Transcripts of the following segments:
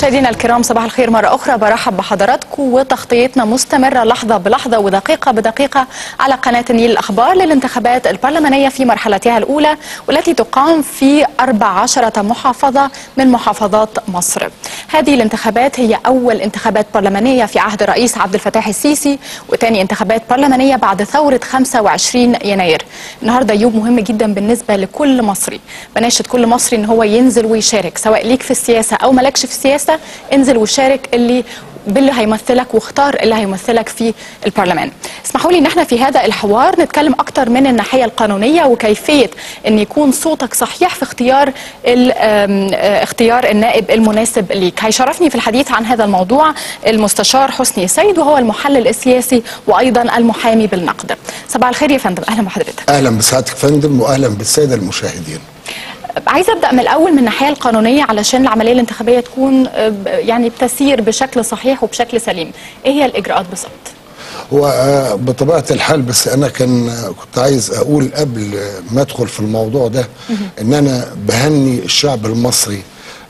مشاهدينا الكرام صباح الخير مرة أخرى برحب بحضراتكم وتغطيتنا مستمرة لحظة بلحظة ودقيقة بدقيقة على قناة النيل الأخبار للانتخابات البرلمانية في مرحلتها الأولى والتي تقام في 14 محافظة من محافظات مصر هذه الانتخابات هي أول انتخابات برلمانية في عهد الرئيس عبد الفتاح السيسي وثاني انتخابات برلمانية بعد ثورة 25 يناير النهاردة يوم مهم جدا بالنسبة لكل مصري بناشد كل مصري ان هو ينزل ويشارك سواء ليك في السياسة أو مالكش في السياسة انزل وشارك اللي باللي هيمثلك واختار اللي هيمثلك في البرلمان اسمحوا لي ان احنا في هذا الحوار نتكلم اكتر من الناحيه القانونيه وكيفيه ان يكون صوتك صحيح في اختيار ال- آم، آه، اختيار النائب المناسب ليك هيشرفني في الحديث عن هذا الموضوع المستشار حسني سيد وهو المحلل السياسي وايضا المحامي بالنقد صباح الخير يا فندم اهلا بحضرتك اهلا بسعادتك يا فندم واهلا بالساده المشاهدين عايزه ابدا من الاول من الناحيه القانونيه علشان العمليه الانتخابيه تكون آه، ب- يعني بتسير بشكل صحيح وبشكل سليم ايه هي الاجراءات بالظبط هو آه، بطبيعه الحال بس انا كان آه، كنت عايز اقول قبل آه، ما ادخل في الموضوع ده ان انا بهني الشعب المصري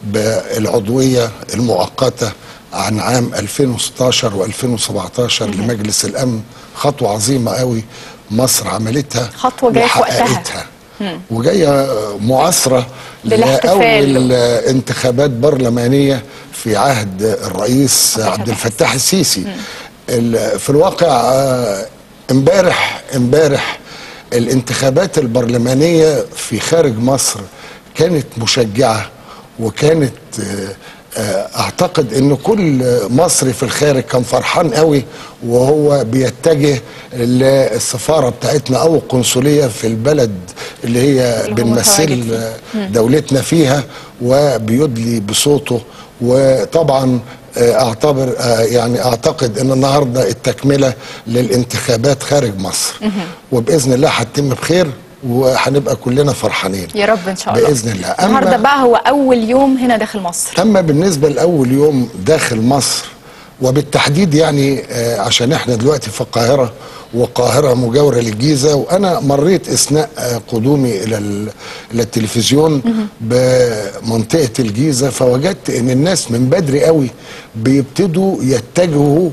بالعضويه المؤقته عن عام 2016 و2017 لمجلس الامن خطوه عظيمه قوي مصر عملتها خطوة جاية في وقتها. وحققتها. وجايه معاصره بالاحتفال. لاول انتخابات برلمانيه في عهد الرئيس عبد عبد الفتاح الفتاح السيسي ال- في الواقع آه، امبارح امبارح الانتخابات البرلمانيه في خارج مصر كانت مشجعه وكانت آه، آه، اعتقد ان كل مصري في الخارج كان فرحان قوي وهو بيتجه للسفاره بتاعتنا او القنصليه في البلد اللي هي اللي هو متواجد بنمثل فيه. دولتنا فيها وبيدلي بصوته وطبعا آه، اعتبر آه، يعني اعتقد ان النهارده التكمله للانتخابات خارج مصر وباذن الله هتتم بخير وهنبقى كلنا فرحانين يا رب ان شاء الله باذن الله النهارده بقى هو اول يوم هنا داخل مصر اما بالنسبه لاول يوم داخل مصر وبالتحديد يعني آه، عشان احنا دلوقتي في القاهره والقاهره مجاوره للجيزه وانا مريت اثناء آه، قدومي الى ال- الى التلفزيون بمنطقه الجيزه فوجدت ان الناس من بدري قوي بيبتدوا يتجهوا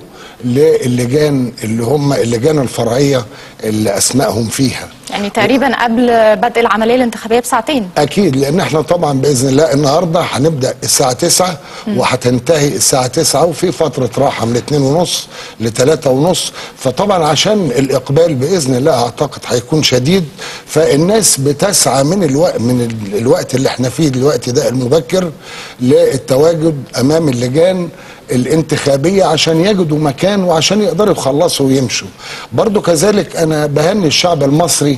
للجان اللي هم اللجان الفرعيه اللي اسمائهم فيها يعني تقريبا قبل بدء العمليه الانتخابيه بساعتين اكيد لان احنا طبعا باذن الله النهارده هنبدا الساعه 9 وهتنتهي الساعه 9 وفي فتره راحه من 2 ونص ل 3 ونص فطبعا عشان الاقبال باذن الله اعتقد هيكون شديد فالناس بتسعى من الوقت من ال- الوقت اللي احنا فيه دلوقتي ده المبكر للتواجد امام اللجان الانتخابية عشان يجدوا مكان وعشان يقدروا يخلصوا ويمشوا برضو كذلك أنا بهني الشعب المصري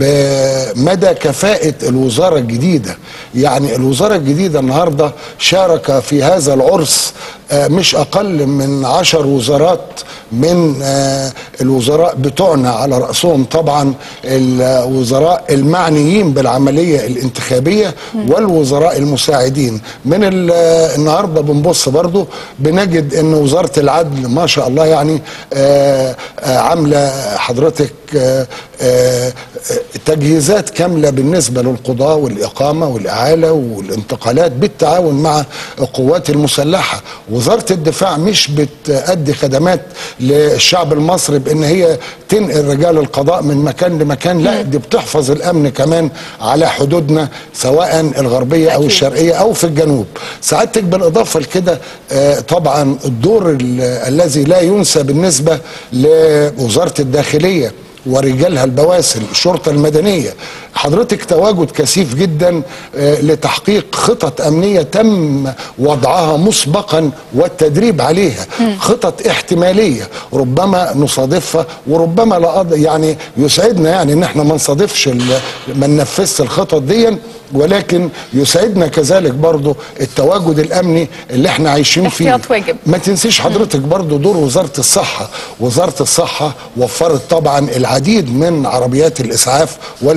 بمدى كفاءة الوزارة الجديدة يعني الوزارة الجديدة النهاردة شارك في هذا العرس آه، مش أقل من عشر وزارات من آه، الوزراء بتوعنا على رأسهم طبعا الوزراء المعنيين بالعملية الانتخابية والوزراء المساعدين من ال- النهاردة بنبص برضو بنجد ان وزارة العدل ما شاء الله يعني آه، آه، عاملة حضرتك آه، آه، آه، تجهيزات كاملة بالنسبة للقضاء والإقامة والإعالة والانتقالات بالتعاون مع القوات المسلحة وزارة الدفاع مش بتأدي خدمات للشعب المصري بأن هي تنقل رجال القضاء من مكان لمكان لا دي بتحفظ الأمن كمان على حدودنا سواء الغربية أو أكيد. الشرقية أو في الجنوب سعادتك بالإضافة لكده آه، طبعا الدور ال- الذي لا ينسى بالنسبة لوزارة الداخلية ورجالها البواسل الشرطة المدنية حضرتك تواجد كثيف جدا آه، لتحقيق خطط أمنية تم وضعها مسبقا والتدريب عليها خطط احتمالية ربما نصادفها وربما لا أض- يعني يسعدنا يعني ان احنا ما نصادفش ال- ما ننفذش الخطط دي ولكن يسعدنا كذلك برضو التواجد الامني اللي احنا عايشين فيه احتياط واجب. ما تنسيش حضرتك برضو دور وزارة الصحة وزارة الصحة وفرت طبعا العديد من عربيات الإسعاف والمستشفيات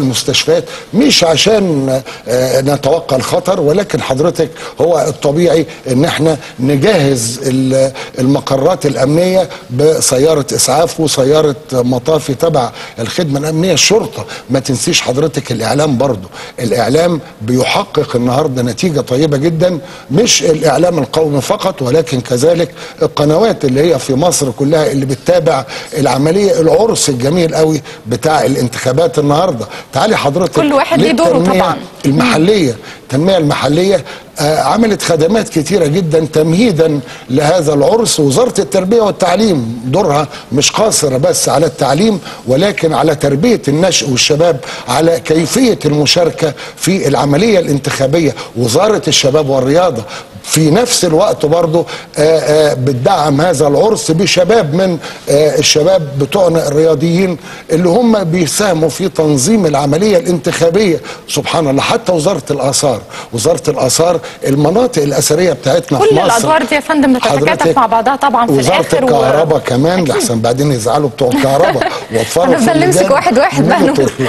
المستشفيات مش عشان آه، نتوقع الخطر ولكن حضرتك هو الطبيعي ان احنا نجهز ال- المقرات الامنيه بسياره اسعاف وسياره مطافي تبع الخدمه الامنيه الشرطه ما تنسيش حضرتك الاعلام برضو الاعلام بيحقق النهارده نتيجه طيبه جدا مش الاعلام القومي فقط ولكن كذلك القنوات اللي هي في مصر كلها اللي بتتابع العمليه العرس الجميل قوي بتاع الانتخابات النهارده تعالي حضرتك كل واحد ليه دوره للتنمية طبعاً. المحليه التنميه المحليه آه، عملت خدمات كتيره جدا تمهيدا لهذا العرس وزاره التربيه والتعليم دورها مش قاصره بس على التعليم ولكن على تربيه النشء والشباب على كيفيه المشاركه في العمليه الانتخابيه وزاره الشباب والرياضه في نفس الوقت برضه آه، آه، بتدعم هذا العرس بشباب من آه، الشباب بتوعنا الرياضيين اللي هم بيساهموا في تنظيم العمليه الانتخابيه سبحان الله حتى وزاره الاثار وزاره الاثار المناطق الاثريه بتاعتنا في كل مصر الادوار دي يا فندم بتتكاتف حضرتك مع بعضها طبعا في وزاره الاخر و- الكهرباء كمان أكيد. لحسن بعدين يزعلوا بتوع الكهرباء واتفرج هنفضل نمسك واحد واحد بقى.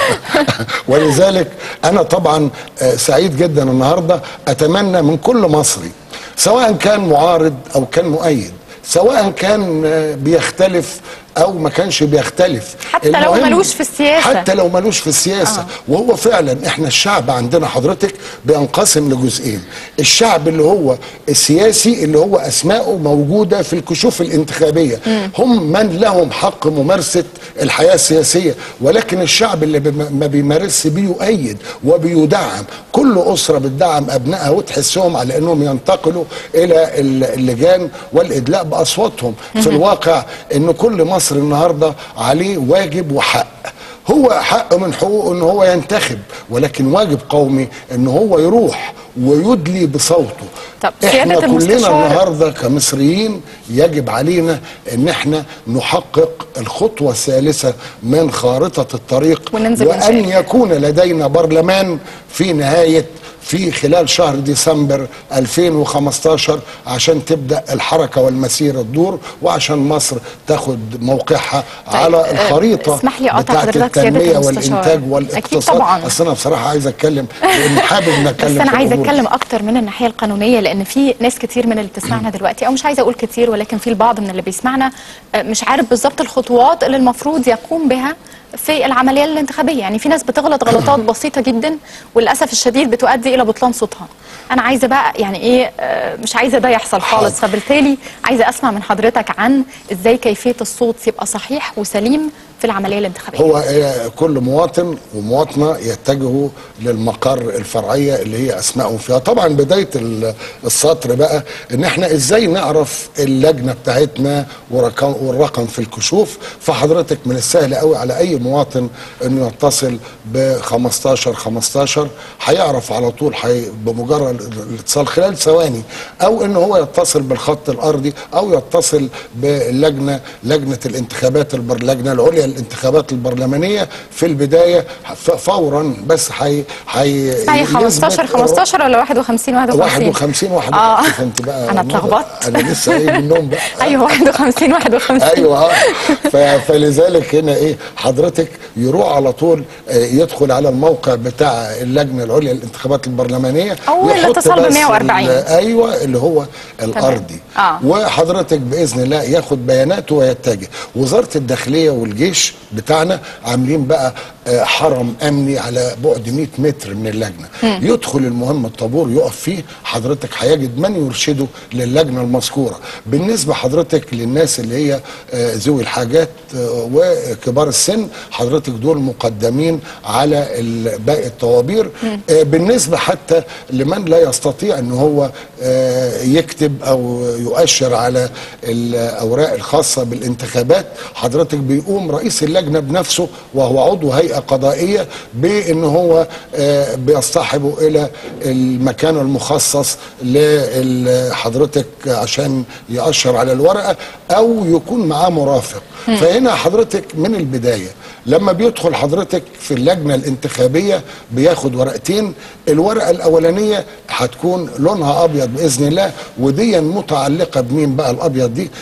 ولذلك انا طبعا آه، سعيد جدا النهارده اتمنى من كل مصري سواء كان معارض او كان مؤيد سواء كان آه، بيختلف او ما كانش بيختلف حتى لو المهم- ملوش في السياسة. حتى لو ملوش في السياسه آه. وهو فعلا احنا الشعب عندنا حضرتك بينقسم لجزئين الشعب اللي هو السياسي اللي هو اسماءه موجوده في الكشوف الانتخابيه هم من لهم حق ممارسه الحياه السياسيه ولكن الشعب اللي بم- ما بيمارسش بيؤيد وبيدعم كل اسره بتدعم ابنائها وتحسهم على انهم ينتقلوا الى ال- اللجان والادلاء باصواتهم في الواقع ان كل مصر النهارده عليه واجب وحق هو حق من حقوقه ان هو ينتخب ولكن واجب قومي ان هو يروح ويدلي بصوته طب احنا سيادة كلنا المستشار- النهارده كمصريين يجب علينا ان احنا نحقق الخطوه الثالثه من خارطه الطريق وننزل وان ونشارك. يكون لدينا برلمان في نهايه في خلال شهر ديسمبر 2015 عشان تبدا الحركه والمسيره تدور وعشان مصر تاخد موقعها طيب، على آه، الخريطه اسمح لي أقطع بتاعت حضرتك سيادة التنميه المستشار. والانتاج أكيد والاقتصاد طبعاً. اصل انا بصراحه عايز اتكلم لان حابب ان بس اتكلم انا في عايزه الأمور دي. اتكلم اكتر من الناحيه القانونيه لان في ناس كتير من اللي بتسمعنا دلوقتي او مش عايزه اقول كتير ولكن في البعض من اللي بيسمعنا آه، مش عارف بالظبط الخطوات اللي المفروض يقوم بها في العمليه الانتخابيه يعني في ناس بتغلط غلطات بسيطه جدا وللاسف الشديد بتؤدي الى بطلان صوتها انا عايزه بقى يعني ايه آه، مش عايزه ده يحصل خالص حاضر. فبالتالي عايزه اسمع من حضرتك عن ازاي كيفيه الصوت يبقى صحيح وسليم في العمليه الانتخابيه هو آه، كل مواطن ومواطنه يتجهوا للمقر الفرعيه اللي هي اسمائهم فيها طبعا بدايه ال- السطر بقى ان احنا ازاي نعرف اللجنه بتاعتنا ورقم والرقم في الكشوف فحضرتك من السهل قوي على اي مواطن انه يتصل ب 15 15 هيعرف على طول حي بمجرد الاتصال خلال ثواني او ان هو يتصل بالخط الارضي او يتصل باللجنه لجنه الانتخابات البر اللجنه العليا للانتخابات البرلمانيه في البدايه ف- فورا بس حي حي صحيح 15 15 ولا 51 51 51 51 اه انت بقى انا اتلخبطت انا لسه قايل النوم بقى ايوه 51 51 ايوه اه ف- فلذلك هنا ايه حضرتك يروح على طول آه، يدخل على الموقع بتاع اللجنه العليا للانتخابات البرلمانيه أو يحط الاتصال ب بس 140. ال- ايوه اللي هو الارضي آه. وحضرتك باذن الله ياخد بياناته ويتجه وزاره الداخليه والجيش بتاعنا عاملين بقى آه، حرم امني على بعد 100 متر من اللجنه يدخل المهم الطابور يقف فيه حضرتك هيجد من يرشده للجنه المذكوره بالنسبه حضرتك للناس اللي هي آه، ذوي الحاجات آه، وكبار السن حضرتك دول مقدمين على ال- باقي الطوابير آه، بالنسبه حتى لمن لا يستطيع ان هو آه، يكتب او يؤشر على الاوراق الخاصه بالانتخابات حضرتك بيقوم رئيس اللجنه بنفسه وهو عضو هيئه قضائيه بان هو آه، بيصطحبه الى المكان المخصص لحضرتك عشان يأشر على الورقه او يكون معاه مرافق فهنا حضرتك من البدايه لما لما بيدخل حضرتك في اللجنه الانتخابيه بياخد ورقتين الورقه الاولانيه هتكون لونها ابيض باذن الله ودي متعلقه بمين بقى الابيض دي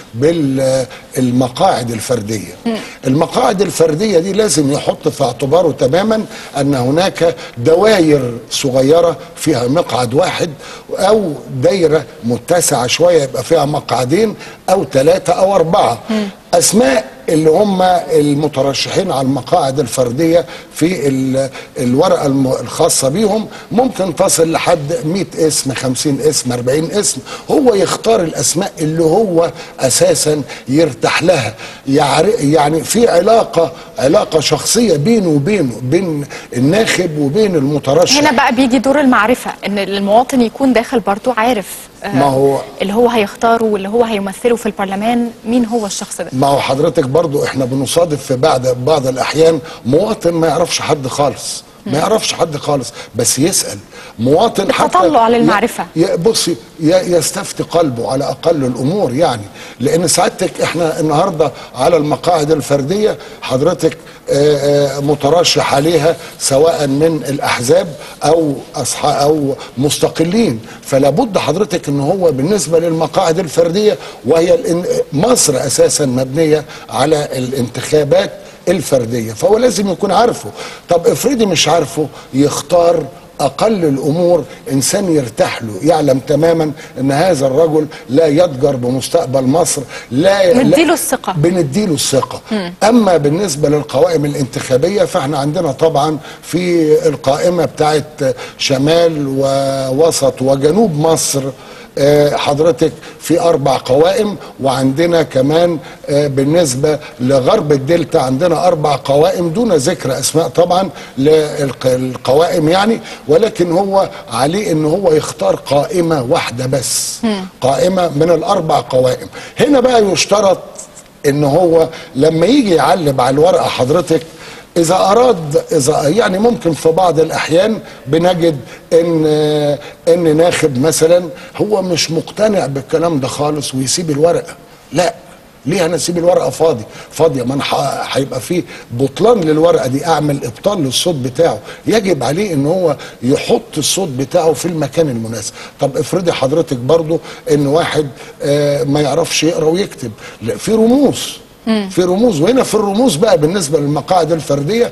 بالمقاعد الفرديه المقاعد الفرديه دي لازم يحط في اعتباره تماما ان هناك دواير صغيره فيها مقعد واحد او دايره متسعه شويه يبقى فيها مقعدين او ثلاثه او اربعه اسماء اللي هم المترشحين على المقاعد الفرديه في ال- الورقه الم- الخاصه بيهم ممكن تصل لحد 100 اسم 50 اسم 40 اسم هو يختار الاسماء اللي هو اساسا يرتاح لها يعر- يعني في علاقه علاقه شخصيه بينه وبينه بين الناخب وبين المترشح هنا بقى بيجي دور المعرفة ان المواطن يكون داخل برضو عارف آه، ما هو- اللي هو هيختاره واللي هو هيمثله في البرلمان مين هو الشخص ده ما هو حضرتك برضو احنا بنصادف في بعض بعض الاحيان مواطن ما يعرفش حد خالص ما يعرفش حد خالص بس يسال مواطن حتى بالتطلع للمعرفة. ي- ي- بصي ي- يستفتي قلبه على اقل الامور يعني لان سعادتك احنا النهارده على المقاعد الفرديه حضرتك آه، آه، مترشح عليها سواء من الاحزاب او اصحاب او مستقلين فلا بد حضرتك ان هو بالنسبه للمقاعد الفرديه وهي الان- مصر اساسا مبنيه على الانتخابات الفرديه فهو لازم يكون عارفه طب افرضي مش عارفه يختار اقل الامور انسان يرتاح له يعلم تماما ان هذا الرجل لا يتجر بمستقبل مصر لا لا- نديله الثقة. بنديله الثقه اما بالنسبه للقوائم الانتخابيه فاحنا عندنا طبعا في القائمه بتاعت شمال ووسط وجنوب مصر آه، حضرتك في اربع قوائم وعندنا كمان آه، بالنسبه لغرب الدلتا عندنا اربع قوائم دون ذكر اسماء طبعا للقوائم يعني ولكن هو عليه ان هو يختار قائمه واحده بس قائمه من الاربع قوائم هنا بقى يشترط ان هو لما يجي يعلم على الورقه حضرتك اذا اراد اذا يعني ممكن في بعض الاحيان بنجد ان ان ناخب مثلا هو مش مقتنع بالكلام ده خالص ويسيب الورقه لا ليه انا اسيب الورقه فاضي فاضيه ما انا ح- هيبقى فيه بطلان للورقه دي اعمل ابطال للصوت بتاعه يجب عليه ان هو يحط الصوت بتاعه في المكان المناسب طب افرضي حضرتك برضو ان واحد آه ما يعرفش يقرا ويكتب لا في رموز في رموز وهنا في الرموز بقى بالنسبه للمقاعد الفرديه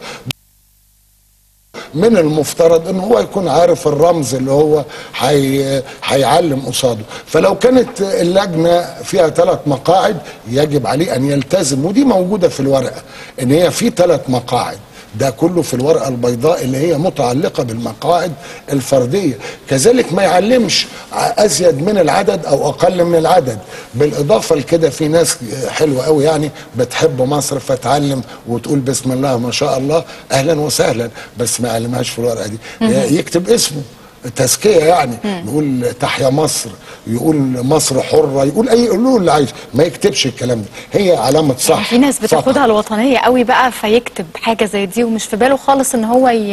من المفترض ان هو يكون عارف الرمز اللي هو هي- هيعلم قصاده فلو كانت اللجنه فيها ثلاث مقاعد يجب عليه ان يلتزم ودي موجوده في الورقه ان هي في ثلاث مقاعد ده كله في الورقه البيضاء اللي هي متعلقه بالمقاعد الفرديه كذلك ما يعلمش ازيد من العدد او اقل من العدد بالاضافه لكده في ناس حلوه قوي يعني بتحب مصر فتعلم وتقول بسم الله ما شاء الله اهلا وسهلا بس ما يعلمهاش في الورقه دي يكتب اسمه تزكيه يعني يقول تحيا مصر يقول مصر حره يقول اي يقول له اللي عايزه ما يكتبش الكلام ده هي علامه صح في ناس فقط. بتاخدها الوطنية قوي بقى فيكتب حاجة زي دي ومش في باله خالص ان هو ي...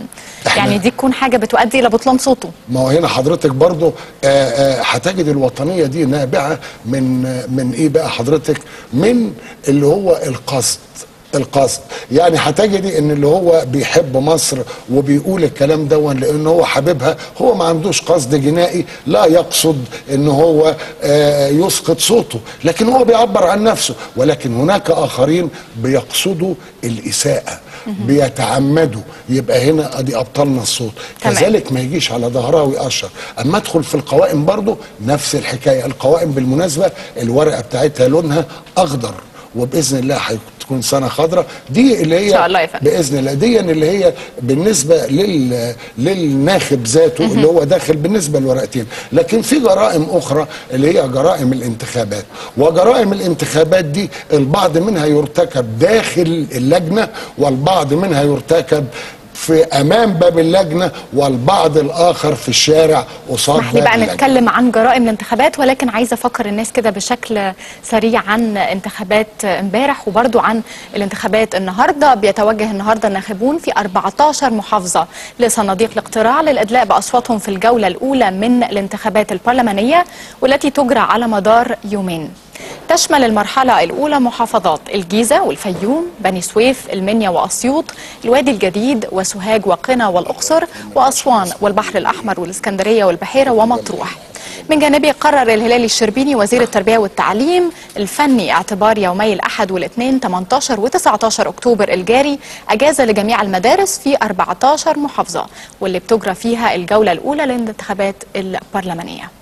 يعني دي تكون حاجة بتؤدي الى بطلان صوته ما هو هنا حضرتك برضو آه، آه، هتجد الوطنية دي نابعة من آه، من ايه بقى حضرتك من اللي هو القصد القصد يعني هتجدي ان اللي هو بيحب مصر وبيقول الكلام دون لان هو حبيبها هو ما عندوش قصد جنائي لا يقصد ان هو آه، يسقط صوته لكن هو بيعبر عن نفسه ولكن هناك اخرين بيقصدوا الاساءة بيتعمدوا يبقى هنا ادي ابطلنا الصوت تمام. كذلك ما يجيش على ظهرها ويقشر اما ادخل في القوائم برضو نفس الحكايه القوائم بالمناسبه الورقه بتاعتها لونها اخضر وباذن الله هتكون سنه خضراء دي اللي هي إن شاء الله يا فندم. باذن الله دي اللي هي بالنسبه لل للناخب ذاته اللي هو داخل بالنسبه للورقتين لكن في جرائم اخرى اللي هي جرائم الانتخابات وجرائم الانتخابات دي البعض منها يرتكب داخل اللجنه والبعض منها يرتكب في امام باب اللجنه والبعض الاخر في الشارع قصاد اسمح لي باب بقى اللجنة. نتكلم عن جرائم الانتخابات ولكن عايزه افكر الناس كده بشكل سريع عن انتخابات امبارح وبرضو عن الانتخابات النهارده بيتوجه النهارده الناخبون في 14 محافظه لصناديق الاقتراع للادلاء باصواتهم في الجوله الاولى من الانتخابات البرلمانيه والتي تجرى على مدار يومين تشمل المرحلة الأولى محافظات الجيزة والفيوم بني سويف المنيا وأسيوط الوادي الجديد وسوهاج وقنا والأقصر وأسوان والبحر الأحمر والإسكندرية والبحيرة ومطروح من جانبه قرر الهلال الشربيني وزير التربية والتعليم الفني اعتبار يومي الأحد والاثنين 18 و19 أكتوبر الجاري أجازة لجميع المدارس في 14 محافظة واللي بتجرى فيها الجولة الأولى للانتخابات البرلمانية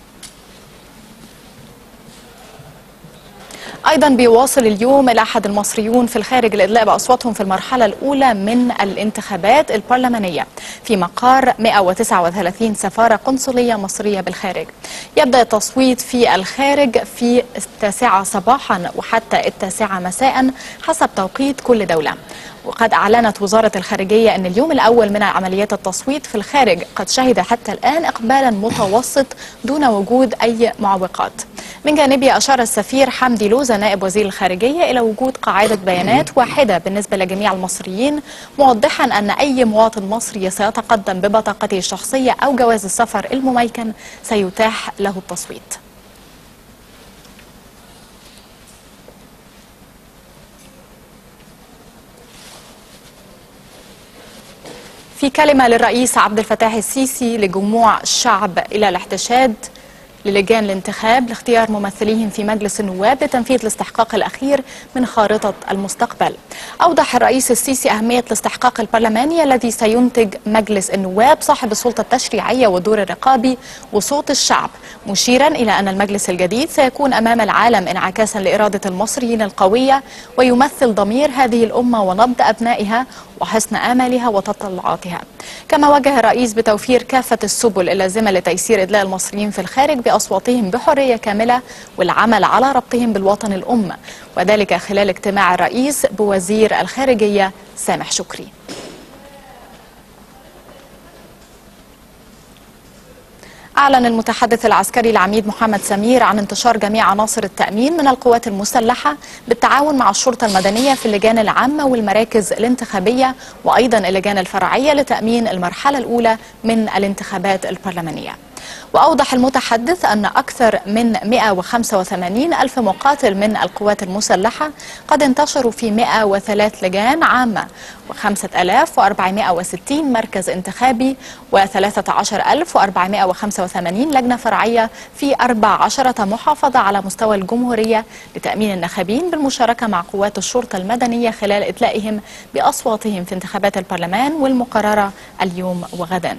ايضا بيواصل اليوم الاحد المصريون في الخارج الادلاء باصواتهم في المرحله الاولى من الانتخابات البرلمانيه في مقار 139 سفاره قنصليه مصريه بالخارج يبدا التصويت في الخارج في التاسعه صباحا وحتى التاسعه مساء حسب توقيت كل دوله وقد أعلنت وزارة الخارجية أن اليوم الأول من عمليات التصويت في الخارج قد شهد حتى الآن إقبالا متوسط دون وجود أي معوقات من جانبه أشار السفير حمدي لوزة نائب وزير الخارجية إلى وجود قاعدة بيانات واحدة بالنسبة لجميع المصريين موضحا أن أي مواطن مصري سيتقدم ببطاقته الشخصية أو جواز السفر المميكن سيتاح له التصويت في كلمة للرئيس عبد الفتاح السيسي لجموع الشعب إلى الاحتشاد للجان الانتخاب لاختيار ممثليهم في مجلس النواب لتنفيذ الاستحقاق الأخير من خارطة المستقبل أوضح الرئيس السيسي أهمية الاستحقاق البرلماني الذي سينتج مجلس النواب صاحب السلطة التشريعية والدور الرقابي وصوت الشعب مشيرا إلى أن المجلس الجديد سيكون أمام العالم انعكاسا لإرادة المصريين القوية ويمثل ضمير هذه الأمة ونبض أبنائها وحسن آمالها وتطلعاتها كما وجه الرئيس بتوفير كافة السبل اللازمة لتيسير إدلاء المصريين في الخارج بأصواتهم بحرية كاملة والعمل على ربطهم بالوطن الأم وذلك خلال اجتماع الرئيس بوزير الخارجية سامح شكري أعلن المتحدث العسكري العميد محمد سمير عن انتشار جميع عناصر التأمين من القوات المسلحة بالتعاون مع الشرطة المدنية في اللجان العامة والمراكز الانتخابية وأيضا اللجان الفرعية لتأمين المرحلة الأولى من الانتخابات البرلمانية وأوضح المتحدث أن أكثر من 185 ألف مقاتل من القوات المسلحة قد انتشروا في 103 لجان عامة و5460 مركز انتخابي و13485 لجنة فرعية في 14 محافظة على مستوى الجمهورية لتأمين الناخبين بالمشاركة مع قوات الشرطة المدنية خلال إدلائهم بأصواتهم في انتخابات البرلمان والمقررة اليوم وغدا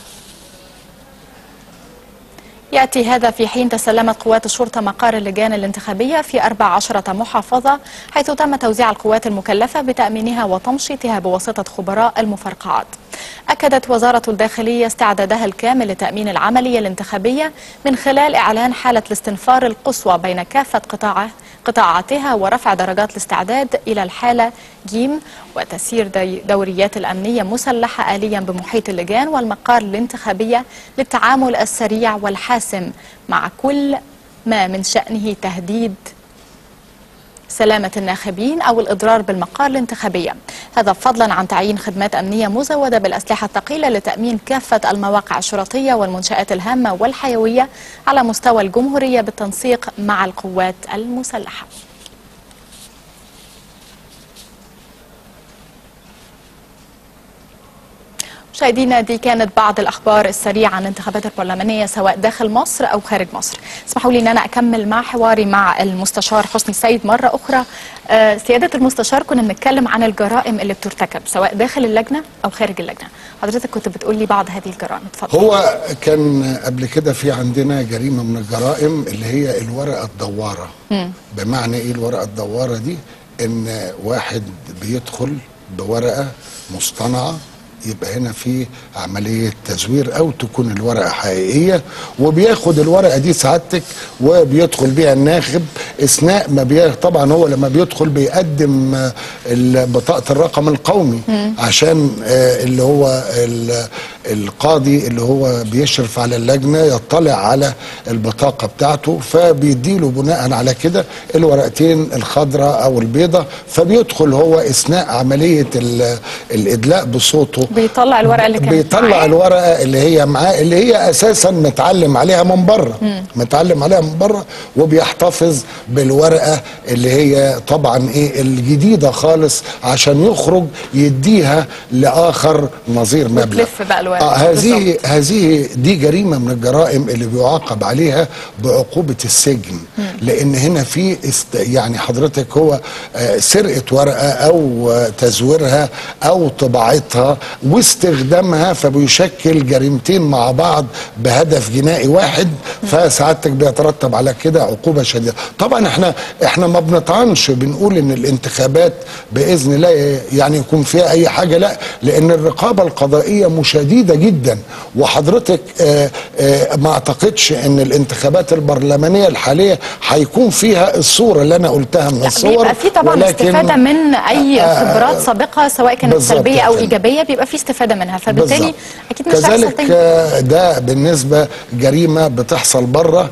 يأتي هذا في حين تسلمت قوات الشرطة مقار اللجان الانتخابية في 14 محافظة حيث تم توزيع القوات المكلفة بتأمينها وتمشيطها بواسطة خبراء المفرقعات أكدت وزارة الداخلية استعدادها الكامل لتأمين العملية الانتخابية من خلال إعلان حالة الاستنفار القصوى بين كافة قطاعه قطاعاتها ورفع درجات الاستعداد إلى الحالة جيم وتسيير دوريات الأمنية مسلحة آليا بمحيط اللجان والمقار الانتخابية للتعامل السريع والحاسم مع كل ما من شأنه تهديد سلامة الناخبين أو الإضرار بالمقار الانتخابية هذا فضلا عن تعيين خدمات أمنية مزودة بالأسلحة الثقيلة لتأمين كافة المواقع الشرطية والمنشآت الهامة والحيوية على مستوى الجمهورية بالتنسيق مع القوات المسلحة مشاهدينا دي كانت بعض الاخبار السريعه عن الانتخابات البرلمانيه سواء داخل مصر او خارج مصر. اسمحوا لي ان انا اكمل مع حواري مع المستشار حسني السيد مره اخرى. آه سياده المستشار كنا بنتكلم عن الجرائم اللي بترتكب سواء داخل اللجنه او خارج اللجنه. حضرتك كنت بتقول لي بعض هذه الجرائم اتفضل. هو كان قبل كده في عندنا جريمه من الجرائم اللي هي الورقه الدواره. م. بمعنى ايه الورقه الدواره دي؟ ان واحد بيدخل بورقه مصطنعه يبقى هنا في عملية تزوير أو تكون الورقة حقيقية وبياخد الورقة دي سعادتك وبيدخل بيها الناخب أثناء ما بي... طبعا هو لما بيدخل بيقدم بطاقة الرقم القومي عشان اللي هو القاضي اللي هو بيشرف على اللجنه يطلع على البطاقه بتاعته فبيديله بناء على كده الورقتين الخضراء او البيضاء فبيدخل هو اثناء عمليه ال- الادلاء بصوته بيطلع الورقه اللي كانت بيطلع معاه. الورقه اللي هي معاه اللي هي اساسا متعلم عليها من بره متعلم عليها من بره وبيحتفظ بالورقه اللي هي طبعا ايه الجديده خالص عشان يخرج يديها لاخر نظير مبلغ وتلف بقى الورقة. آه هذه بالظبط. هذه دي جريمه من الجرائم اللي بيعاقب عليها بعقوبه السجن لان هنا في است يعني حضرتك هو آه، سرقه ورقه او آه، تزويرها او طباعتها واستخدامها فبيشكل جريمتين مع بعض بهدف جنائي واحد فسعادتك بيترتب على كده عقوبه شديده طبعا احنا احنا ما بنطعنش بنقول ان الانتخابات باذن الله يعني يكون فيها اي حاجه لا لان الرقابه القضائيه مشديده جدا وحضرتك آه، آه، ما اعتقدش ان الانتخابات البرلمانيه الحاليه هيكون فيها الصوره اللي انا قلتها من لا، الصور بيبقى في طبعا ولكن- استفاده من اي آه، خبرات سابقه سواء كانت بالظبط سلبيه يا او فندم. ايجابيه بيبقى في استفاده منها فبالتالي بالظبط. اكيد مش هيحصل كذلك تاني آه، ده بالنسبة جريمة بتحصل بره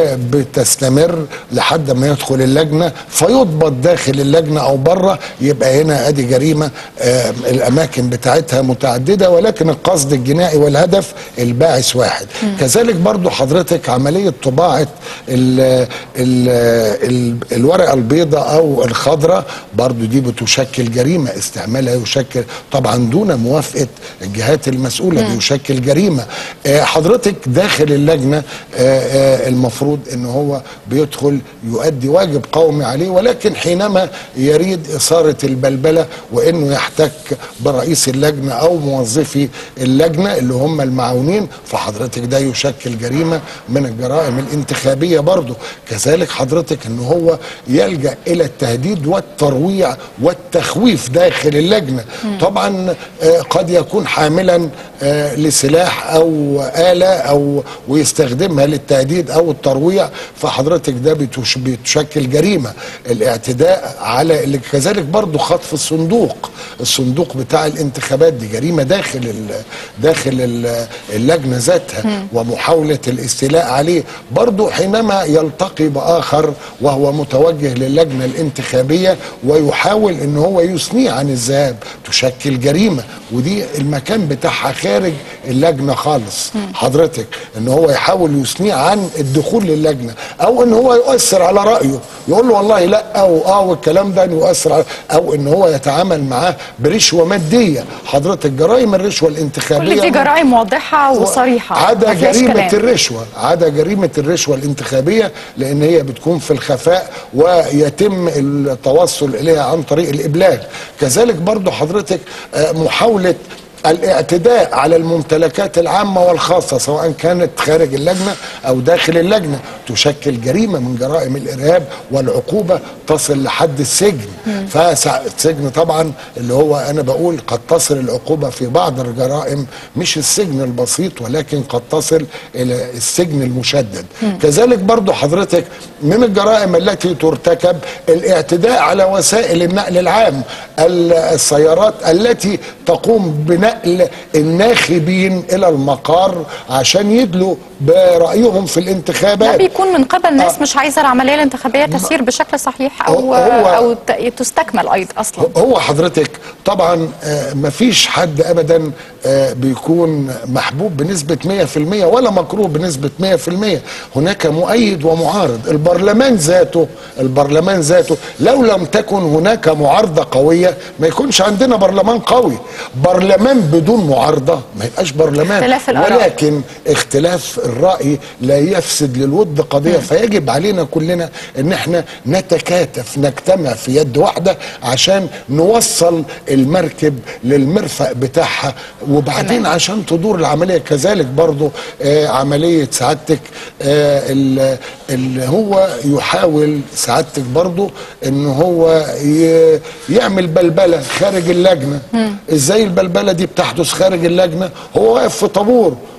وبتستمر لحد ما يدخل اللجنة فيضبط داخل اللجنة أو بره يبقى هنا أدي جريمة آه، الأماكن بتاعتها متعددة ولكن القصد الجنائي والهدف الباعث واحد كذلك برضو حضرتك عملية طباعة ال ال ال الورقة البيضاء أو الخضراء برضو دي بتشكل جريمة استعمالها يشكل طبعا دون موافقة الجهات المسؤولة بيشكل جريمة آه، حضرتك داخل اللجنة آه، آه، المفروض ان هو بيدخل يؤدي واجب قومي عليه ولكن حينما يريد إثارة البلبلة وانه يحتك برئيس اللجنة او موظفي اللجنة اللي هم المعاونين فحضرتك ده يشكل جريمة من الجرائم الانتخابية برضو كذلك حضرتك ان هو يلجأ الى التهديد والترويع والتخويف داخل اللجنة طبعا آه، قد يكون حاملا آه، لسلاح او آلة او ويستخدمها للتهديد او الترويع فحضرتك ده بتش- بتشكل جريمة الاعتداء على اللي كذلك برضو خطف الصندوق الصندوق بتاع الانتخابات دي جريمة داخل ال داخل ال- اللجنة ذاتها ومحاولة الاستيلاء عليه برضو حينما يلتقي بآخر وهو متوجه للجنة الانتخابية ويحاول ان هو يثنيه عن الذهاب تشكل جريمة ودي المكان بتاعها خارج اللجنة خالص حضرتك ان هو يحاول يثنيه عن الدخول للجنة او ان هو يؤثر على رأيه يقول له والله لا او اه والكلام ده إنه يؤثر على او ان هو يتعامل معاه برشوة مادية حضرتك جرائم الرشوة الانتخابية كل دي جرائم واضحه وصريحه عدا ما فيهاش جريمة كلام. الرشوة عدا جريمة الرشوة الانتخابية لأن هي بتكون في الخفاء ويتم التوصل إليها عن طريق الإبلاغ كذلك برضو حضرتك آه، محاولة الاعتداء على الممتلكات العامة والخاصة سواء كانت خارج اللجنة أو داخل اللجنة تشكل جريمة من جرائم الإرهاب والعقوبة تصل لحد السجن فالسجن طبعا اللي هو أنا بقول قد تصل العقوبة في بعض الجرائم مش السجن البسيط ولكن قد تصل إلى السجن المشدد كذلك برضو حضرتك من الجرائم التي ترتكب الاعتداء على وسائل النقل العام ال- السيارات التي تقوم بنقل الناخبين الى المقار عشان يدلوا برايهم في ده الانتخابات بيكون من قبل ناس آه. مش عايزه العمليه الانتخابيه تسير بشكل صحيح او هو- هو- او ت- تستكمل ايضا اصلا هو حضرتك طبعا آه، مفيش حد ابدا آه، بيكون محبوب بنسبة 100% ولا مكروه بنسبة 100% هناك مؤيد ومعارض البرلمان ذاته البرلمان ذاته لو لم تكن هناك معارضة قوية ما يكونش عندنا برلمان قوي برلمان بدون معارضة ما يبقاش برلمان اختلاف الآراء. ولكن اختلاف الرأي لا يفسد للود قضية فيجب علينا كلنا ان احنا نتكاتف نجتمع في يد واحدة عشان نوصل المركب للمرفق بتاعها وبعدين تمام. عشان تدور العملية كذلك برضو آه عملية سعادتك آه ال- اللي هو يحاول سعادتك برضو ان هو ي- يعمل بلبلة خارج اللجنة ازاي البلبلة دي بتحدث خارج اللجنة هو واقف في طابور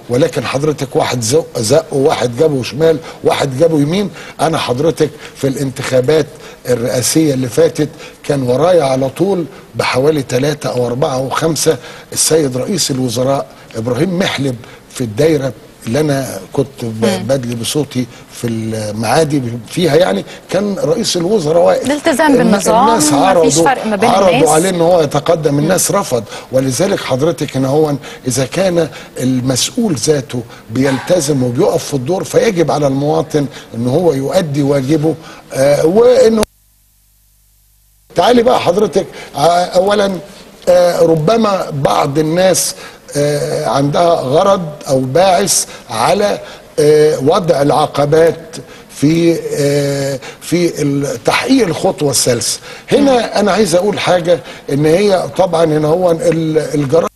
ولكن حضرتك واحد زق زق وواحد جابه شمال واحد جابه يمين انا حضرتك في الانتخابات الرئاسيه اللي فاتت كان ورايا على طول بحوالي ثلاثة او اربعة او خمسة السيد رئيس الوزراء ابراهيم محلب في الدايره اللي انا كنت ب- بدلي بصوتي في المعادي فيها يعني كان رئيس الوزراء واقف الالتزام الن- بالنظام، الناس مفيش عرضوا فرق ما بين عرضوا الناس. عليه ان هو يتقدم الناس رفض ولذلك حضرتك ان هو اذا كان المسؤول ذاته بيلتزم وبيقف في الدور فيجب على المواطن ان هو يؤدي واجبه آه وانه تعالي بقى حضرتك آه، اولا آه، ربما بعض الناس آه، عندها غرض او باعث على آه، وضع العقبات في آه، في ال- تحقيق الخطوه الثالثه هنا انا عايز اقول حاجه ان هي طبعا هنا هو ال- الجرائم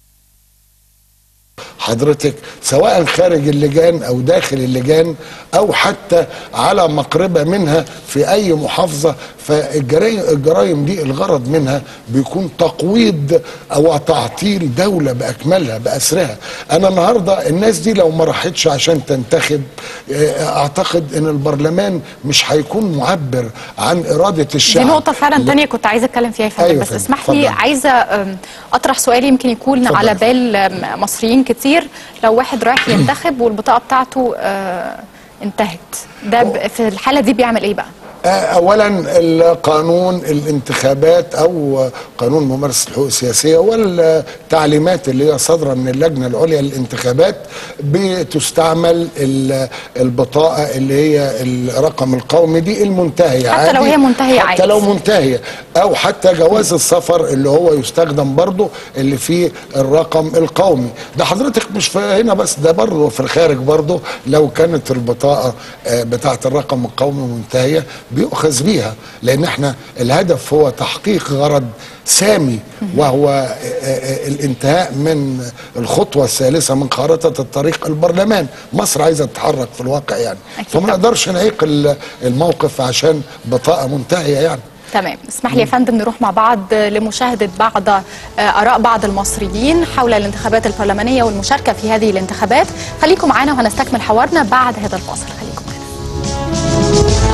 حضرتك سواء خارج اللجان او داخل اللجان او حتى على مقربه منها في اي محافظه فالجرايم الجرايم دي الغرض منها بيكون تقويض او تعطيل دوله باكملها باسرها انا النهارده الناس دي لو ما راحتش عشان تنتخب آه، اعتقد ان البرلمان مش هيكون معبر عن اراده دي الشعب نقطة فعلا تانية كنت عايزة اتكلم فيها يا فندم أيوة بس فندم، اسمح لي اتفضل. عايزة أم، اطرح سؤال يمكن يكون اتفضل. على بال أم، مصريين كتير لو واحد رايح ينتخب والبطاقة بتاعته آه، انتهت ده ب- في الحالة دي بيعمل ايه بقى؟ آه، اولا القانون الانتخابات او قانون ممارسه الحقوق السياسيه والتعليمات اللي هي صادره من اللجنه العليا للانتخابات بتستعمل ال- البطاقه اللي هي الرقم القومي دي المنتهيه حتى عادي لو هي منتهية حتى عادي. لو منتهيه او حتى جواز السفر اللي هو يستخدم برضه اللي فيه الرقم القومي ده حضرتك مش في هنا بس ده برضه في الخارج برضه لو كانت البطاقه آه، بتاعه الرقم القومي منتهيه بيؤخذ بيها لان احنا الهدف هو تحقيق غرض سامي وهو آه، آه، الانتهاء من الخطوه الثالثه من خارطه الطريق البرلمان مصر عايزه تتحرك في الواقع يعني أكيد فما طبعا. نقدرش نعيق ال- الموقف عشان بطاقه منتهيه يعني تمام اسمح لي يا فندم نروح مع بعض لمشاهدة بعض آه، آراء بعض المصريين حول الانتخابات البرلمانية والمشاركة في هذه الانتخابات خليكم معنا وهنستكمل حوارنا بعد هذا الفاصل خليكم معنا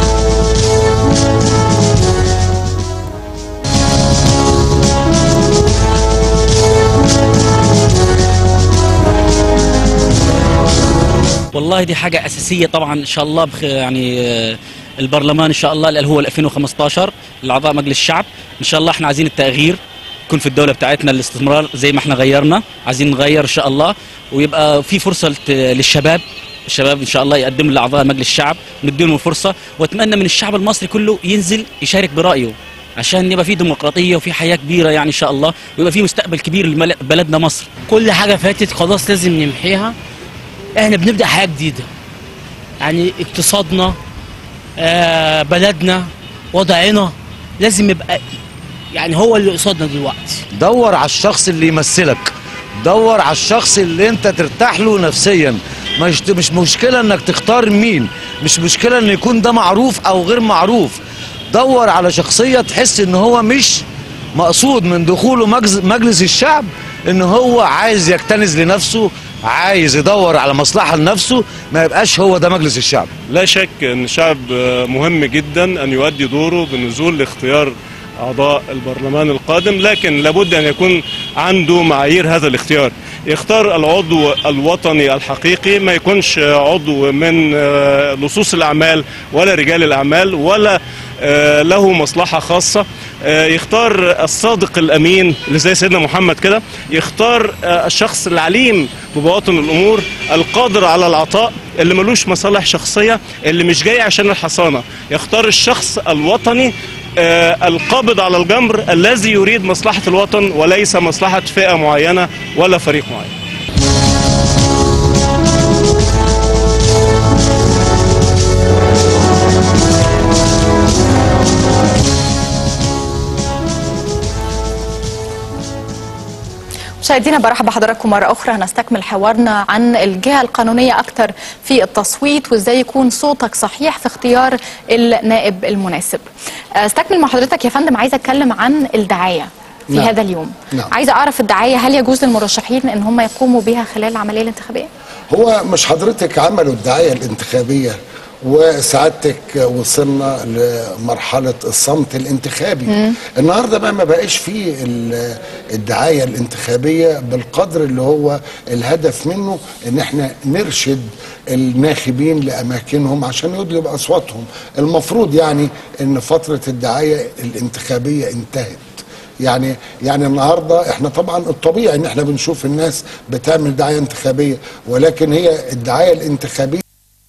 والله دي حاجة أساسية طبعا إن شاء الله بخ يعني آه، البرلمان إن شاء الله اللي هو ال 2015 الأعضاء مجلس الشعب إن شاء الله إحنا عايزين التغيير يكون في الدولة بتاعتنا الاستثمار زي ما إحنا غيرنا عايزين نغير إن شاء الله ويبقى في فرصة لت- للشباب الشباب ان شاء الله يقدم لاعضاء مجلس الشعب نديهم الفرصه واتمنى من الشعب المصري كله ينزل يشارك برايه عشان يبقى في ديمقراطيه وفي حياه كبيره يعني ان شاء الله ويبقى في مستقبل كبير لبلدنا مصر كل حاجة فاتت خلاص لازم نمحيها احنا بنبدأ حياة جديدة يعني اقتصادنا آه بلدنا وضعنا لازم يبقى يعني هو اللي قصادنا دلوقتي دور على الشخص اللي يمثلك دور على الشخص اللي انت ترتاح له نفسيا مش مش مشكله انك تختار مين مش مشكله ان يكون ده معروف او غير معروف دور على شخصيه تحس ان هو مش مقصود من دخوله مجز- مجلس الشعب ان هو عايز يكتنز لنفسه عايز يدور على مصلحه لنفسه ما يبقاش هو ده مجلس الشعب لا شك ان الشعب مهم جدا ان يؤدي دوره بالنزول لاختيار اعضاء البرلمان القادم لكن لابد ان يكون عنده معايير هذا الاختيار يختار العضو الوطني الحقيقي ما يكونش عضو من آه، لصوص الاعمال ولا رجال الاعمال ولا آه، له مصلحه خاصه آه، يختار الصادق الامين اللي زي سيدنا محمد كده يختار آه، الشخص العليم ببواطن الامور القادر على العطاء اللي ملوش مصالح شخصيه اللي مش جاي عشان الحصانه يختار الشخص الوطني آه، القابض على الجمر الذي يريد مصلحه الوطن وليس مصلحه فئه معينه ولا فريق معين مشاهدينا برحب بحضراتكم مرة أخرى هنستكمل حوارنا عن الجهة القانونية أكثر في التصويت وإزاي يكون صوتك صحيح في اختيار النائب المناسب. استكمل مع حضرتك يا فندم عايزة أتكلم عن الدعاية في نعم. هذا اليوم نعم. عايزه اعرف الدعايه هل يجوز للمرشحين ان هم يقوموا بها خلال العمليه الانتخابيه هو مش حضرتك عملوا الدعايه الانتخابيه وسعادتك وصلنا لمرحله الصمت الانتخابي النهارده بقى ما بقاش فيه ال- الدعايه الانتخابيه بالقدر اللي هو الهدف منه ان احنا نرشد الناخبين لاماكنهم عشان يدلب اصواتهم المفروض يعني ان فتره الدعايه الانتخابيه انتهت يعني يعني النهارده احنا طبعا الطبيعي ان احنا بنشوف الناس بتعمل دعايه انتخابيه ولكن هي الدعايه الانتخابيه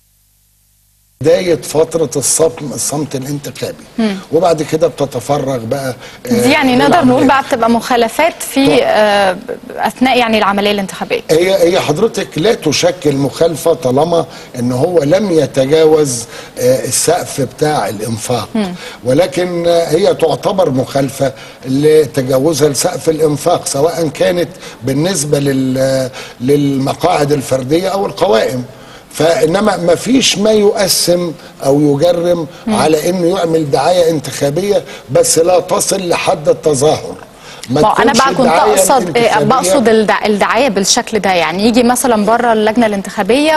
بداية فترة الصمت الصمت الانتخابي وبعد كده بتتفرغ بقى آه، دي يعني نقدر للعملية. نقول بقى بتبقى مخالفات في طبعا. آه، اثناء يعني العمليه الانتخابيه هي هي حضرتك لا تشكل مخالفة طالما ان هو لم يتجاوز آه، السقف بتاع الانفاق ولكن آه، هي تعتبر مخالفة لتجاوزها لسقف الانفاق سواء كانت بالنسبة لل- للمقاعد الفردية او القوائم فانما ما فيش ما يقسم او يجرم على انه يعمل دعايه انتخابيه بس لا تصل لحد التظاهر ما ما هو انا تكونش بقى كنت الدعاية اقصد آه، الانتخابية- بقصد الدع- الدعايه بالشكل ده يعني يجي مثلا بره اللجنه الانتخابيه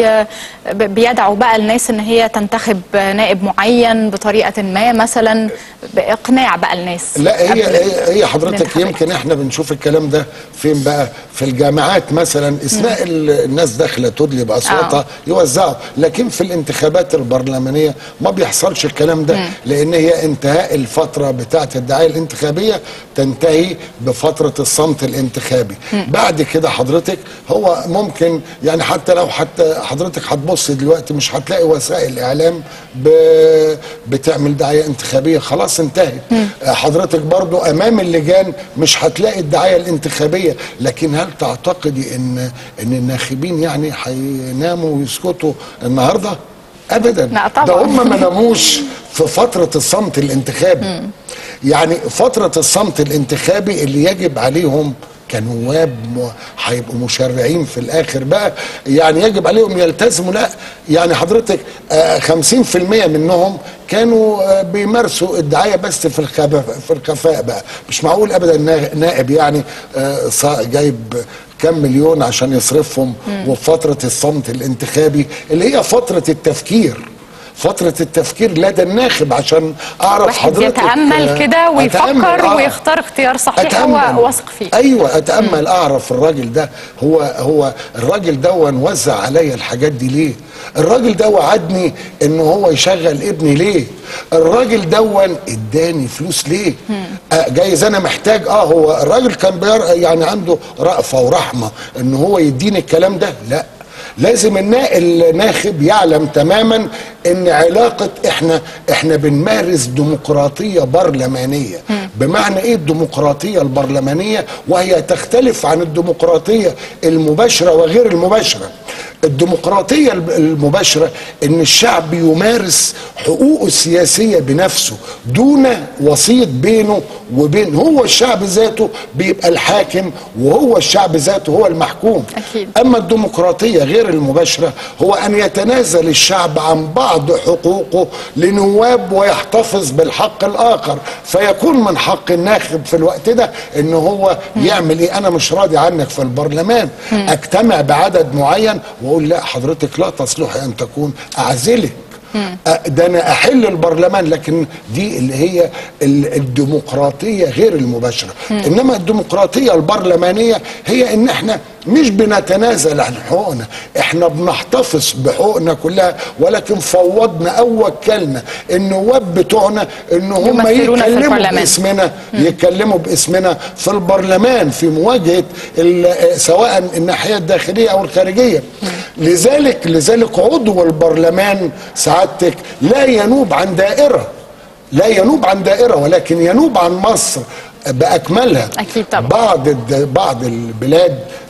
وبيدعوا بقى الناس ان هي تنتخب نائب معين بطريقه ما مثلا باقناع بقى الناس لا هي قبل هي, هي حضرتك الانتخابات. يمكن احنا بنشوف الكلام ده فين بقى في الجامعات مثلا اثناء ال- الناس داخله تدلي باصواتها آه. يوزعوا لكن في الانتخابات البرلمانيه ما بيحصلش الكلام ده لان هي انتهاء الفتره بتاعه الدعايه الانتخابيه تنتهي بفتره الصمت الانتخابي بعد كده حضرتك هو ممكن يعني حتى لو حتى حضرتك هتبص دلوقتي مش هتلاقي وسائل اعلام ب... بتعمل دعايه انتخابيه خلاص انتهت حضرتك برضو امام اللجان مش هتلاقي الدعايه الانتخابيه لكن هل تعتقدي ان ان الناخبين يعني هيناموا ويسكتوا النهارده ابدا لا طبعا. ده هم ما ناموش في فتره الصمت الانتخابي يعني فتره الصمت الانتخابي اللي يجب عليهم كنواب م- هيبقوا مشرعين في الاخر بقى يعني يجب عليهم يلتزموا لا يعني حضرتك آه، 50% منهم كانوا آه، بيمارسوا الدعايه بس في الخفاء في الخفاء بقى مش معقول ابدا نا- نائب يعني آه، صا- جايب كام مليون عشان يصرفهم وفي فتره الصمت الانتخابي اللي هي فتره التفكير فترة التفكير لدى الناخب عشان اعرف واحد حضرتك يتامل آه، كده أتأمل، ويفكر آه. ويختار اختيار صحيح أتأمل. هو واثق فيه ايوه اتامل اعرف الراجل ده هو هو الراجل ده وزع عليا الحاجات دي ليه الراجل ده وعدني ان هو يشغل ابني ليه الراجل دون اداني فلوس ليه آه جايز انا محتاج اه هو الراجل كان بير يعني عنده رأفة ورحمة ان هو يديني الكلام ده لا لازم النا- الناخب يعلم تماما ان علاقه احنا احنا بنمارس ديمقراطيه برلمانيه بمعنى ايه الديمقراطيه البرلمانيه وهي تختلف عن الديمقراطيه المباشره وغير المباشره الديمقراطيه الب- المباشره ان الشعب يمارس حقوقه السياسيه بنفسه دون وسيط بينه وبين هو الشعب ذاته بيبقى الحاكم وهو الشعب ذاته هو المحكوم أكيد. أما الديمقراطية غير المباشرة هو أن يتنازل الشعب عن بعض حقوقه لنواب ويحتفظ بالحق الآخر فيكون من حق الناخب في الوقت ده أن هو يعمل إيه أنا مش راضي عنك في البرلمان أجتمع بعدد معين وأقول لا حضرتك لا تصلحي أن تكون أعزلك أ- ده انا احل البرلمان لكن دي اللي هي ال- الديمقراطيه غير المباشره انما الديمقراطيه البرلمانيه هي ان احنا مش بنتنازل عن حقوقنا احنا بنحتفظ بحقوقنا كلها ولكن فوضنا او وكلنا النواب بتوعنا ان هم يمثلونا في يتكلموا البرلمان. باسمنا يتكلموا باسمنا في البرلمان في مواجهه ال- سواء الناحيه الداخليه او الخارجيه لذلك لذلك عضو البرلمان سعادتك لا ينوب عن دائره لا ينوب عن دائره ولكن ينوب عن مصر باكملها أكيد طبعا. بعض الد- بعض البلاد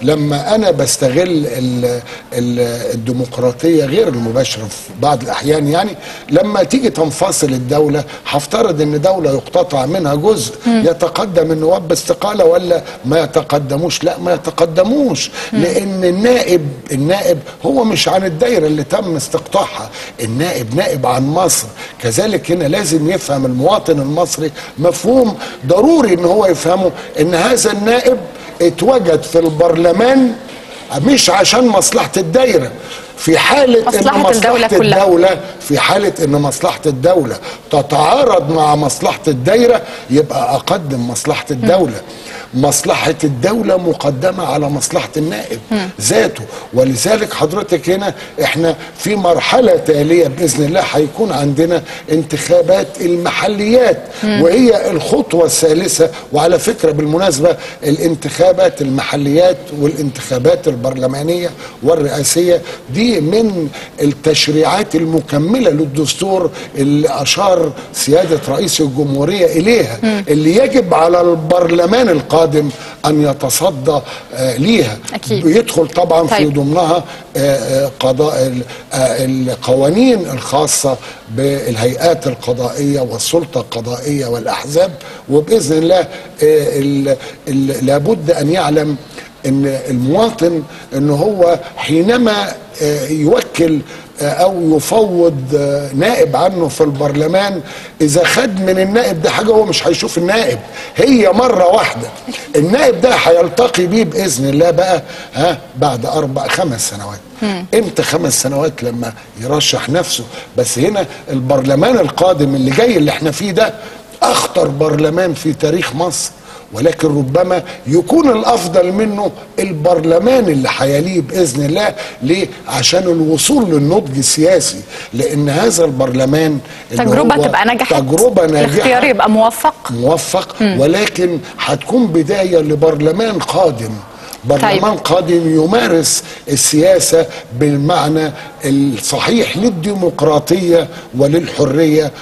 لما انا بستغل ال ال الديمقراطيه غير المباشره في بعض الاحيان يعني لما تيجي تنفصل الدوله هفترض ان دوله يقتطع منها جزء يتقدم النواب باستقاله ولا ما يتقدموش لا ما يتقدموش لان النائب النائب هو مش عن الدايره اللي تم استقطاعها النائب نائب عن مصر كذلك هنا لازم يفهم المواطن المصري مفهوم ضروري ان هو يفهمه ان هذا النائب اتوجد في البرلمان مش عشان مصلحة الدايرة في حالة مصلحة ان مصلحة الدولة كلها. الدولة في حالة ان مصلحة الدولة تتعارض مع مصلحة الدايرة يبقى اقدم مصلحة الدولة مصلحة الدولة مقدمة على مصلحة النائب ذاته ولذلك حضرتك هنا احنا في مرحلة تالية بإذن الله هيكون عندنا انتخابات المحليات وهي الخطوة الثالثة وعلى فكرة بالمناسبة الانتخابات المحليات والانتخابات البرلمانية والرئاسية دي من التشريعات المكملة للدستور اللي أشار سيادة رئيس الجمهورية إليها اللي يجب على البرلمان القادم أن يتصدى آه، ليها أكيد. يدخل طبعا في طيب. ضمنها آه، آه، قضاء ال- آه، القوانين الخاصة بالهيئات القضائية والسلطة القضائية والأحزاب وبإذن الله آه، ال- ال- لابد أن يعلم ان المواطن ان هو حينما آه، يوكل آه، او يفوض آه، نائب عنه في البرلمان اذا خد من النائب ده حاجه هو مش هيشوف النائب هي مره واحده النائب ده هيلتقي بيه باذن الله بقى ها بعد اربع خمس سنوات امتى خمس سنوات لما يرشح نفسه بس هنا البرلمان القادم اللي جاي اللي احنا فيه ده اخطر برلمان في تاريخ مصر ولكن ربما يكون الافضل منه البرلمان اللي هيليه باذن الله ليه عشان الوصول للنضج السياسي لان هذا البرلمان اللي تجربة هو تبقى نجحت تجربه الاختيار ناجحه يبقى موفق موفق ولكن هتكون بدايه لبرلمان قادم برلمان طيب. قادم يمارس السياسه بالمعنى الصحيح للديمقراطيه وللحريه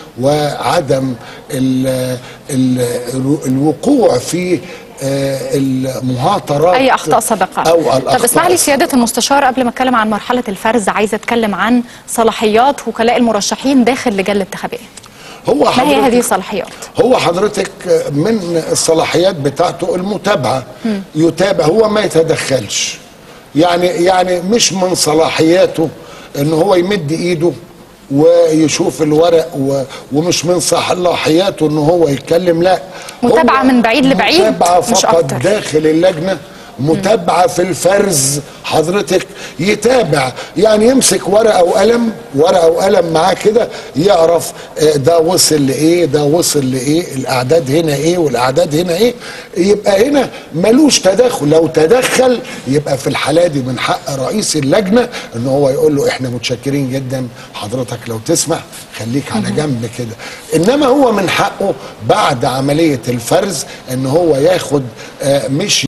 وعدم ال ال الوقوع في آه، المهاترات اي اخطاء سابقه او طب الأخطاء اسمح لي سياده المستشار قبل ما اتكلم عن مرحله الفرز عايزه اتكلم عن صلاحيات وكلاء المرشحين داخل لجان الانتخابيه هو ما هي حضرتك- هذه الصلاحيات هو حضرتك من الصلاحيات بتاعته المتابعه يتابع هو ما يتدخلش يعني يعني مش من صلاحياته ان هو يمد ايده ويشوف الورق و ومش من صلاحياته ان هو يتكلم لا متابعة هو من بعيد لبعيد، متابعه مش فقط أكتر. داخل اللجنه متابعه في الفرز حضرتك يتابع يعني يمسك ورقه وقلم ورقه وقلم معاه كده يعرف آه، ده وصل لايه ده وصل لايه الاعداد هنا ايه والاعداد هنا ايه يبقى هنا ملوش تدخل لو تدخل يبقى في الحاله دي من حق رئيس اللجنه ان هو يقول له احنا متشكرين جدا حضرتك لو تسمح خليك على جنب كده انما هو من حقه بعد عمليه الفرز ان هو ياخد آه، مش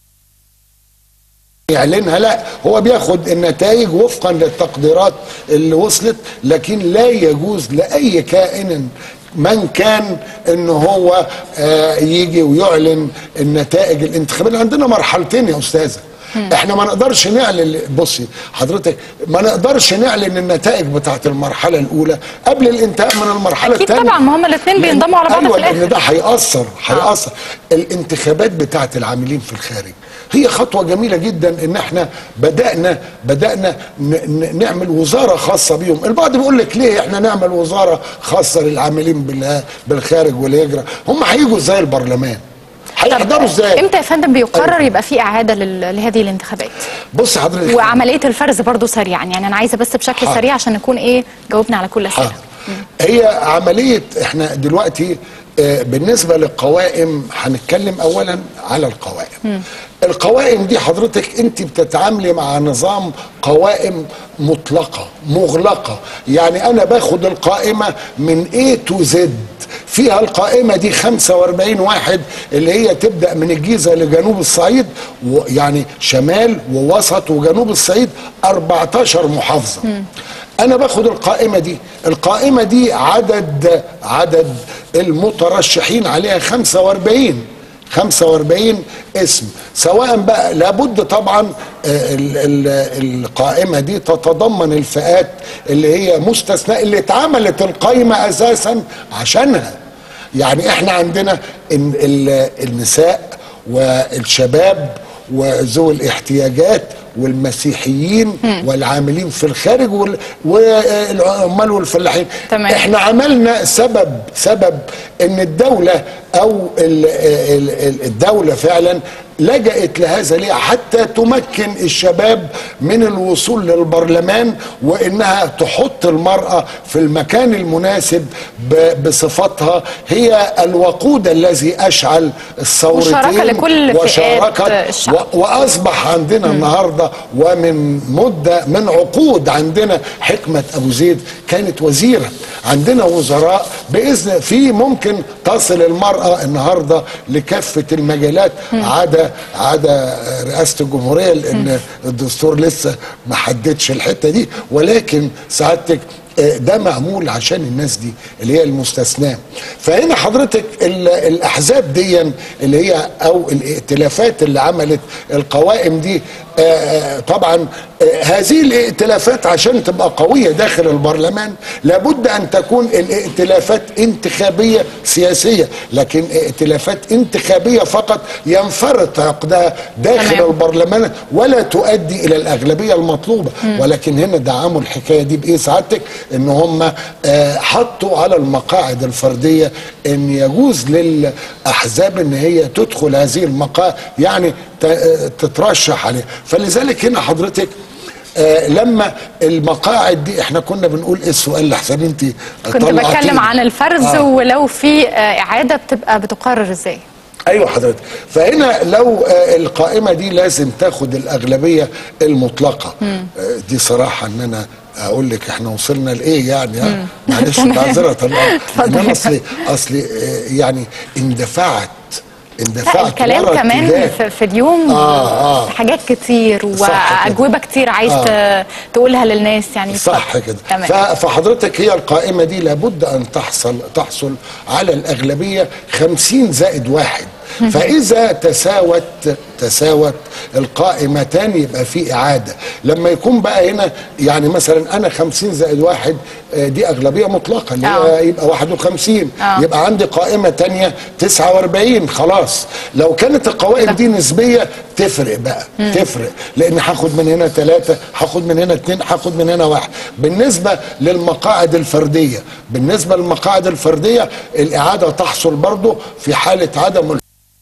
يعلنها لا هو بياخد النتائج وفقا للتقديرات اللي وصلت لكن لا يجوز لاي كائن من كان ان هو آه يجي ويعلن النتائج الانتخابيه عندنا مرحلتين يا استاذه احنا ما نقدرش نعلن بصي حضرتك ما نقدرش نعلن النتائج بتاعت المرحله الاولى قبل الانتهاء من المرحله أكيد الثانيه طبعا، ما هما الاتنين لأن- بينضموا على بعض أيوة في الآخر. لان ده هيأثر هيأثر الانتخابات بتاعت العاملين في الخارج هي خطوة جميلة جدا ان احنا بدأنا بدأنا ن- ن- نعمل وزارة خاصة بيهم البعض بيقول لك ليه احنا نعمل وزارة خاصة للعاملين بال- بالخارج والهجرة هم هيجوا ازاي البرلمان هيحضروا ازاي امتى يا فندم بيقرر يبقى في اعاده لل- لهذه الانتخابات بص حضرتك وعمليه الفرز برضو سريعا يعني انا عايزه بس بشكل حاضر. سريع عشان نكون ايه جاوبنا على كل اسئله حاضر هي عملية احنا دلوقتي آه، بالنسبة للقوائم هنتكلم اولا على القوائم القوائم دي حضرتك انت بتتعاملي مع نظام قوائم مطلقة مغلقة يعني انا باخد القائمة من A to Z فيها القائمة دي 45 واحد اللي هي تبدأ من الجيزة لجنوب الصعيد يعني شمال ووسط وجنوب الصعيد 14 محافظة انا باخد القائمه دي القائمه دي عدد عدد المترشحين عليها 45 45 اسم سواء بقى لابد طبعا آه، ال- ال- القائمه دي تتضمن الفئات اللي هي مستثناء اللي اتعملت القائمه اساسا عشانها يعني احنا عندنا إن ال- النساء والشباب وذوي الاحتياجات والمسيحيين والعاملين في الخارج وال- والعمال والفلاحين تمام. احنا عملنا سبب سبب ان الدولة او ال- ال- ال- الدولة فعلا لجأت لهذا ليه حتى تمكن الشباب من الوصول للبرلمان وانها تحط المرأة في المكان المناسب ب- بصفتها هي الوقود الذي اشعل الثورتين مشاركة لكل فئات وشاركت الشعب. و- واصبح عندنا النهارده ومن مده من عقود عندنا حكمه ابو زيد كانت وزيره عندنا وزراء باذن في ممكن تصل المراه النهارده لكافه المجالات عدا عدا رئاسه الجمهوريه لان الدستور لسه ما حددش الحته دي ولكن سعادتك آه، ده معمول عشان الناس دي اللي هي المستثناه فهنا حضرتك ال- الاحزاب دي اللي هي او الائتلافات اللي عملت القوائم دي آه، آه، طبعا آه، هذه الائتلافات عشان تبقى قويه داخل البرلمان لابد ان تكون الائتلافات انتخابيه سياسيه لكن ائتلافات انتخابيه فقط ينفرط عقدها داخل تمام. البرلمان ولا تؤدي الى الاغلبيه المطلوبه ولكن هنا دعموا الحكايه دي بايه سعادتك ان هم آه، حطوا على المقاعد الفرديه ان يجوز للاحزاب ان هي تدخل هذه المقاعد يعني ت- آه، تترشح عليها فلذلك هنا حضرتك آه لما المقاعد دي احنا كنا بنقول ايه السؤال لحسن انت كنت بتكلم عن الفرز آه. ولو في آه، اعاده بتبقى بتقرر ازاي ايوه حضرتك فهنا لو آه، القائمه دي لازم تاخد الاغلبيه المطلقه آه، دي صراحه ان انا اقول لك احنا وصلنا لايه يعني ها؟ معلش تمام. معذره طبعا اتفضل. انما اصلي اصلي آه، يعني اندفعت لا اندفعت الكلام ورا كمان اتجاه. في, في اليوم آه، آه. حاجات كتير صح كده. واجوبه كتير عايز آه. ت- تقولها للناس يعني صح اتفضل. كده تمام ف- فحضرتك هي القائمة دي لابد أن تحصل تحصل على الأغلبية خمسين زائد واحد فإذا تساوت تساوت القائمتان يبقى في إعادة لما يكون بقى هنا يعني مثلا أنا خمسين زائد واحد آه، دي أغلبية مطلقة اللي آه. هي يبقى 51 آه. يبقى عندي قائمة تانية 49 خلاص لو كانت القوائم دي نسبية تفرق بقى تفرق لأن هاخد من هنا ثلاثة هاخد من هنا اثنين هاخد من هنا واحد بالنسبة للمقاعد الفردية بالنسبة للمقاعد الفردية الإعادة تحصل برضو في حالة عدم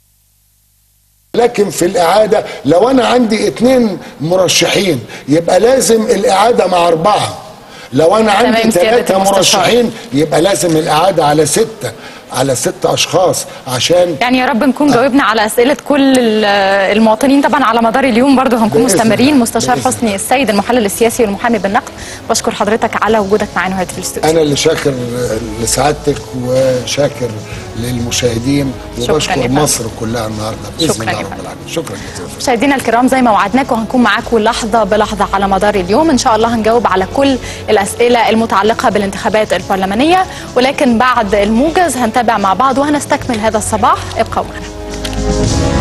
لكن في الإعادة لو أنا عندي اتنين مرشحين يبقى لازم الإعادة مع أربعة لو أنا عندي تمام، سيادة ثلاثة المستشار. مرشحين يبقى لازم الإعادة على ستة على ست أشخاص عشان يعني يا رب نكون جاوبنا على اسئله كل ال- المواطنين طبعا على مدار اليوم برضو هنكون بإذن مستمرين الله. مستشار بإذن حسني السيد المحلل السياسي والمحامي بالنقد بشكر حضرتك على وجودك معانا هنا في الاستوديو أنا اللي شاكر لسعادتك وشاكر للمشاهدين شكراً يا وبشكر فندم. مصر كلها النهارده بإذن شكراً الله يا رب فندم. العالمين شكرا جزيلا مشاهدينا الكرام زي ما وعدناكم هنكون معاكم لحظه بلحظه على مدار اليوم ان شاء الله هنجاوب على كل الاسئله المتعلقه بالانتخابات البرلمانيه ولكن بعد الموجز هنتابع مع بعض وهنستكمل هذا الصباح ابقوا معنا